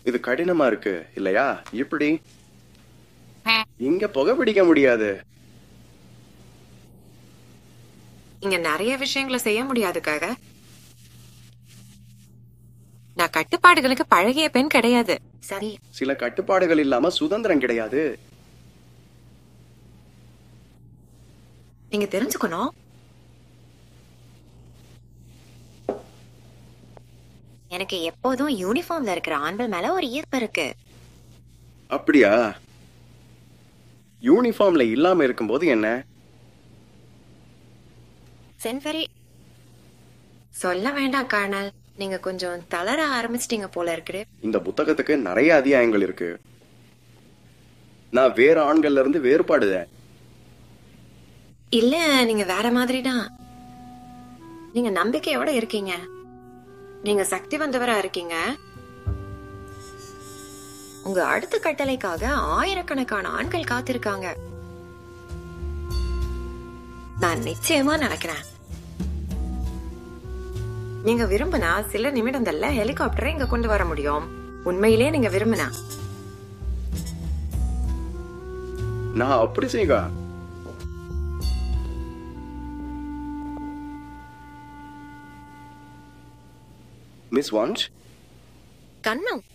இது கடினமா இருக்கு இல்லையா இப்படி இங்க புகை பிடிக்க முடியாது இங்க நிறைய விஷயங்களை செய்ய முடியாதுக்காக நான் கட்டுப்பாடுகளுக்கு பழகிய பெண் கிடையாது சரி சில கட்டுப்பாடுகள் இல்லாம சுதந்திரம் கிடையாது நீங்க தெரிஞ்சுக்கணும் எனக்கு எப்போதும் யூனிஃபார்ம்ல இருக்கிற ஆண்கள் மேல ஒரு ஈர்ப்பு இருக்கு அப்படியா யூனிஃபார்ம்ல இல்லாம இருக்கும்போது என்ன சென்வரி சொல்ல வேண்டாம் கர்னல் நீங்க கொஞ்சம் தளர ஆரம்பிச்சிட்டீங்க போல இருக்குது இந்த புத்தகத்துக்கு நிறைய அத்தியாயங்கள் இருக்கு நான் வேற ஆண்கள்ல இருந்து வேறுபாடுதேன் இல்ல நீங்க வேற மாதிரி தான் நீங்க நம்பிக்கையோட இருக்கீங்க நீங்க சக்தி வந்தவரா இருக்கீங்க உங்க அடுத்த கட்டளைக்காக ஆயிரக்கணக்கான ஆண்கள் காத்திருக்காங்க நான் நிச்சயமா நினைக்கிறேன் நீங்க விரும்பினா சில நிமிடங்கள்ல ஹெலிகாப்டரை இங்க கொண்டு வர முடியும் உண்மையிலே நீங்க விரும்பினா நான் அப்படி செய்க மிஸ் வான்ச் கண்ணம்